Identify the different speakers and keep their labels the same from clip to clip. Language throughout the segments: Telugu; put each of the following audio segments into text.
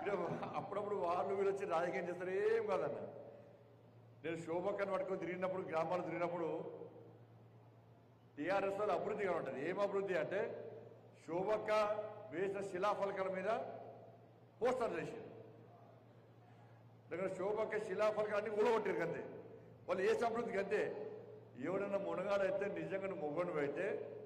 Speaker 1: అంటే అప్పుడప్పుడు వాళ్ళు వీళ్ళు వచ్చి రాజకీయం చేస్తారు ఏం కాదన్న నేను శోభక్కని పట్టుకొని తిరిగినప్పుడు గ్రామాలు తిరిగినప్పుడు టీఆర్ఎస్ వాళ్ళు అభివృద్ధిగా ఉంటుంది ఏం అభివృద్ధి అంటే శోభక్క వేసిన శిలాఫలకాల మీద పోస్టర్ చేసింది దగ్గర శోభక్క శిలాఫలకాన్ని ఊడగొట్టారు అంతే వాళ్ళు ఏ అభివృద్ధికి అంతే ఎవడన్నా మునగాడైతే నిజంగా నువ్వు మొగను అయితే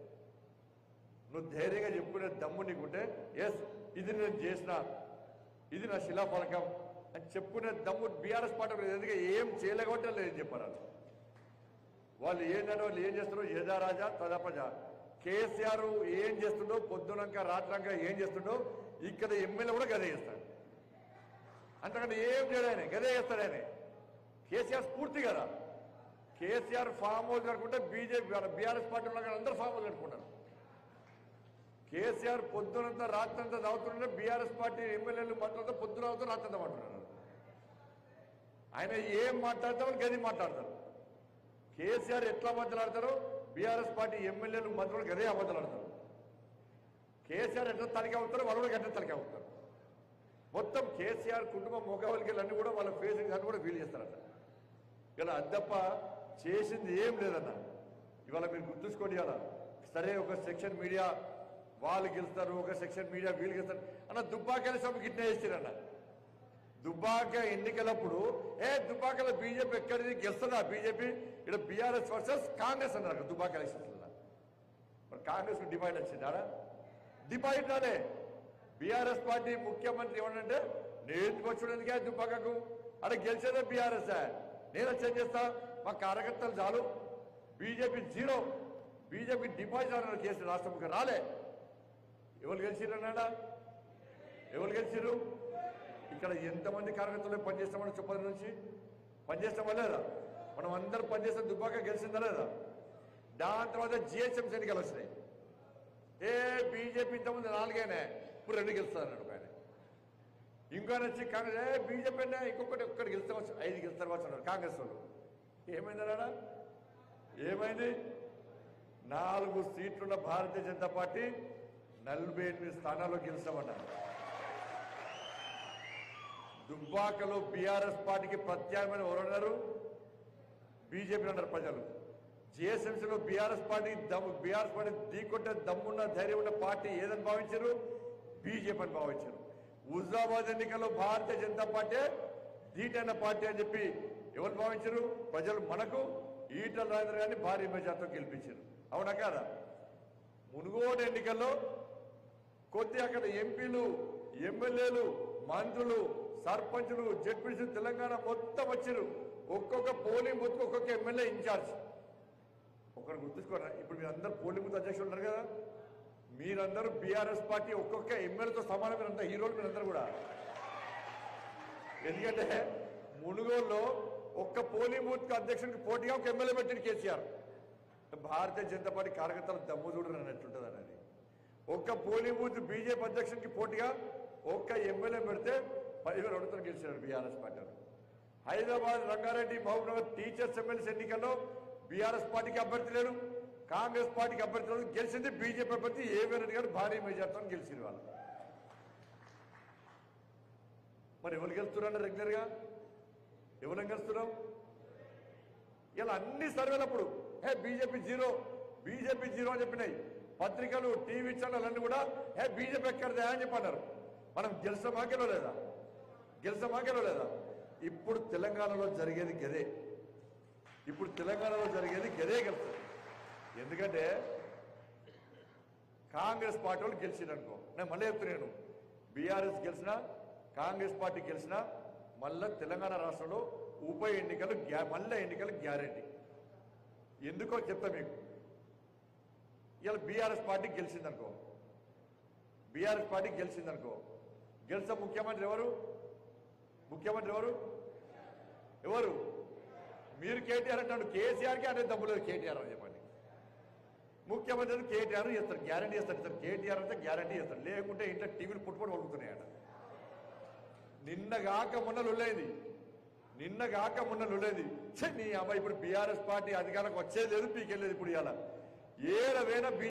Speaker 1: నువ్వు ధైర్యంగా చెప్పుకునే దమ్ము నీకుంటే ఎస్ ఇది నేను చేసిన ఇది నా శిలాఫలకం అని చెప్పుకునే దమ్ము బీఆర్ఎస్ పార్టీ లేదు. ఎందుకంటే ఏం చేయలేకపోతే లేదు చెప్పారు వాళ్ళు. వాళ్ళు ఏంటంటే వాళ్ళు ఏం చేస్తున్నారు యథా రాజా తదా ప్రజ కేసీఆర్ ఏం చేస్తుండో పొద్దునక రాత్రంక ఏం చేస్తుండో ఇక్కడ ఎమ్మెల్యే కూడా గదే చేస్తాడు అంతకంటే ఏం చేయడు ఆయన గదే చేస్తాడు ఆయన కేసీఆర్ స్ఫూర్తి కదా కేసీఆర్ ఫామ్ హౌస్ కట్టుకుంటే బీజేపీ బీఆర్ఎస్ పార్టీ ఉన్న అందరూ ఫామ్ హౌస్ కట్టుకుంటారు కేసీఆర్ పొద్దునంతా రాత్రంతా తాగుతుంటే బీఆర్ఎస్ పార్టీ ఎమ్మెల్యేలు మాట్లాడుతూ పొద్దున అవుతూ రాత్రంతా మాట్లాడుతున్నారు ఆయన ఏం మాట్లాడతారో గది మాట్లాడతారు కేసీఆర్ ఎట్లా మాట్లాడతారో బీఆర్ఎస్ పార్టీ ఎమ్మెల్యేలు మంత్రులు గదే అబద్ధాలు కేసీఆర్ ఎట్లా తనిఖీ అవుతారో వాళ్ళు కూడా గట్ట తనిఖీ అవుతారు మొత్తం కేసీఆర్ కుటుంబం మొగవలికి అన్ని కూడా వాళ్ళ ఫేసింగ్ అన్ని కూడా వీలు చేస్తారట ఇలా అద్దప్ప చేసింది ఏం లేదన్న ఇవాళ మీరు గుర్తుంచుకోండి ఇవాళ సరే ఒక సెక్షన్ మీడియా వాళ్ళు గెలుస్తారు ఒక సెక్షన్ మీడియా వీళ్ళు గెలుస్తారు అన్న దుబ్బాకల సభకి ఇట్లా చేస్తారన్న దుబ్బాక ఎన్నికలప్పుడు ఏ దుబ్బాకలో బీజేపీ ఎక్కడిది గెలుస్తుందా బీజేపీ ఇక్కడ బీఆర్ఎస్ వర్సెస్ కాంగ్రెస్ అన్నారు దుబ్బాక ఎలక్షన్స్ మరి కాంగ్రెస్ డిపాజిట్ వచ్చిందా డిపాజిట్ రాలే బీఆర్ఎస్ పార్టీ ముఖ్యమంత్రి ఏమనంటే నేను వచ్చుడేందుకే దుబ్బాకకు అక్కడ గెలిచేదే బీఆర్ఎస్ నేను వచ్చి ఏం చేస్తా మా కార్యకర్తలు చాలు బీజేపీ జీరో బీజేపీ డిపాజిట్ అన్నారు కేసు రాష్ట్రంకి రాలే ఎవరు గెలిచిరన్నాడా ఎవరు గెలిచిరు ఇక్కడ ఎంతమంది కార్యకర్తలు పనిచేస్తామని చెప్పదు నుంచి పనిచేస్తామా లేదా మనం అందరం పనిచేస్తాం దుబ్బాక గెలిచిందా లేదా దాని తర్వాత జిహెచ్ఎంసీ ఎన్నికలు వచ్చినాయి ఏ బీజేపీ ఇంతకుముందు నాలుగేనే ఇప్పుడు రెండు గెలుస్తారన్నాడు ఒక ఆయన ఇంకో ఆయన వచ్చి కాంగ్రెస్ ఏ బీజేపీ అన్నా ఇంకొకటి ఒక్కటి గెలుస్తా వచ్చు ఐదు గెలుస్తారు వచ్చు అన్నారు కాంగ్రెస్ వాళ్ళు ఏమైందన్నాడా ఏమైంది నాలుగు సీట్లున్న భారతీయ జనతా పార్టీ నలభై ఎనిమిది స్థానాల్లో గెలుస్తామన్నారు దుబ్బాకలో బీఆర్ఎస్ పార్టీకి ప్రత్యామ్నాయం ఎవరన్నారు బీజేపీ అన్నారు ప్రజలు జిఎస్ఎంసీలో బీఆర్ఎస్ పార్టీ దమ్ము బీఆర్ఎస్ పార్టీ ఢీకొట్టే దమ్మున్న ధైర్యం ఉన్న పార్టీ ఏదని భావించారు బీజేపీ అని భావించారు హుజాబాద్ ఎన్నికల్లో భారతీయ జనతా పార్టీ ధీటైన పార్టీ అని చెప్పి ఎవరు భావించారు ప్రజలు మనకు ఈటల రాజేంద్ర గారిని భారీ మెజార్టీతో గెలిపించారు అవునా కాదా మునుగోడు ఎన్నికల్లో కొద్ది అక్కడ ఎంపీలు ఎమ్మెల్యేలు మంత్రులు సర్పంచులు జడ్పీసీ తెలంగాణ మొత్తం వచ్చారు ఒక్కొక్క పోలింగ్ బూత్ ఒక్కొక్క ఎమ్మెల్యే ఇన్ఛార్జ్ ఒకరు గుర్తుంచుకోరా ఇప్పుడు మీరు అందరు పోలింగ్ బూత్ అధ్యక్షులు ఉన్నారు కదా మీరందరూ బీఆర్ఎస్ పార్టీ ఒక్కొక్క ఎమ్మెల్యేతో సమానం మీరంతా హీరోలు మీరందరూ కూడా ఎందుకంటే మునుగోలులో ఒక్క పోలింగ్ బూత్ అధ్యక్షుడికి పోటీగా ఒక ఎమ్మెల్యే పెట్టింది కేసీఆర్ భారతీయ జనతా పార్టీ కార్యకర్తలు దమ్ము చూడరు అన్నట్టుంటుంది అనేది ఒక్క పోలింగ్ బూత్ బీజేపీ అధ్యక్షుడికి పోటీగా ఒక్క ఎమ్మెల్యే పెడితే పదివేల అడుగుతారు గెలిచారు బీఆర్ఎస్ పార్టీ వాళ్ళు. హైదరాబాద్ రంగారెడ్డి మహబూబ్నగర్ టీచర్స్ ఎమ్మెల్సీ ఎన్నికల్లో బీఆర్ఎస్ పార్టీకి అభ్యర్థి లేరు కాంగ్రెస్ పార్టీకి అభ్యర్థి లేరు గెలిచింది బీజేపీ అభ్యర్థి ఏవీ రెడ్డి గారు భారీ మెజార్టీతో గెలిచింది వాళ్ళు మరి ఎవరు గెలుస్తున్నారు రెగ్యులర్ గా ఎవరు గెలుస్తున్నాం ఇలా అన్ని సర్వేలప్పుడు hey BJP zero BJP zero అని చెప్పినాయి పత్రికలు టీవీ ఛానల్ అన్ని కూడా హే బీజేపీ ఎక్కడదా అని చెప్పన్నారు మనం గెలిచామా గెలవలేదా గెలిచామా గెలవలేదా ఇప్పుడు తెలంగాణలో జరిగేది గదే ఇప్పుడు తెలంగాణలో జరిగేది గదే గెలుస్తుంది ఎందుకంటే కాంగ్రెస్ పార్టీ వాళ్ళు గెలిచిందనుకో నేను మళ్ళీ చెప్తున్నాను బీఆర్ఎస్ గెలిచినా కాంగ్రెస్ పార్టీ గెలిచినా మళ్ళా తెలంగాణ రాష్ట్రంలో ఉప ఎన్నికలు గ్యా మళ్ళా ఎన్నికలు గ్యారెంటీ ఎందుకో చెప్తా మీకు ఇలా బీఆర్ఎస్ పార్టీ గెలిచిందనుకో బీఆర్ఎస్ పార్టీ గెలిచిందనుకో గెలిచిన ముఖ్యమంత్రి ఎవరు ముఖ్యమంత్రి ఎవరు ఎవరు మీరు కేటీఆర్ అంటాడు కేసీఆర్కి అనే దమ్ము లేదు కేటీఆర్ అని చెప్పండి ముఖ్యమంత్రి కేటీఆర్ చేస్తారు గ్యారంటీ చేస్తారు సార్ కేటీఆర్ అంటే గ్యారంటీ చేస్తారు లేకుంటే ఇంట్లో టీవీలు పుట్టుబడి వడుకుతున్నాయట నిన్నగాక మొన్న లొల్లేది నిన్నగాక మొన్న లొల్లేది ఛే, నీ అమ్మాయి ఇప్పుడు బీఆర్ఎస్ పార్టీ అధికారంకి వచ్చేది లేదు పీకెళ్ళేది ఇప్పుడు ఇవాళ ఏడవేనా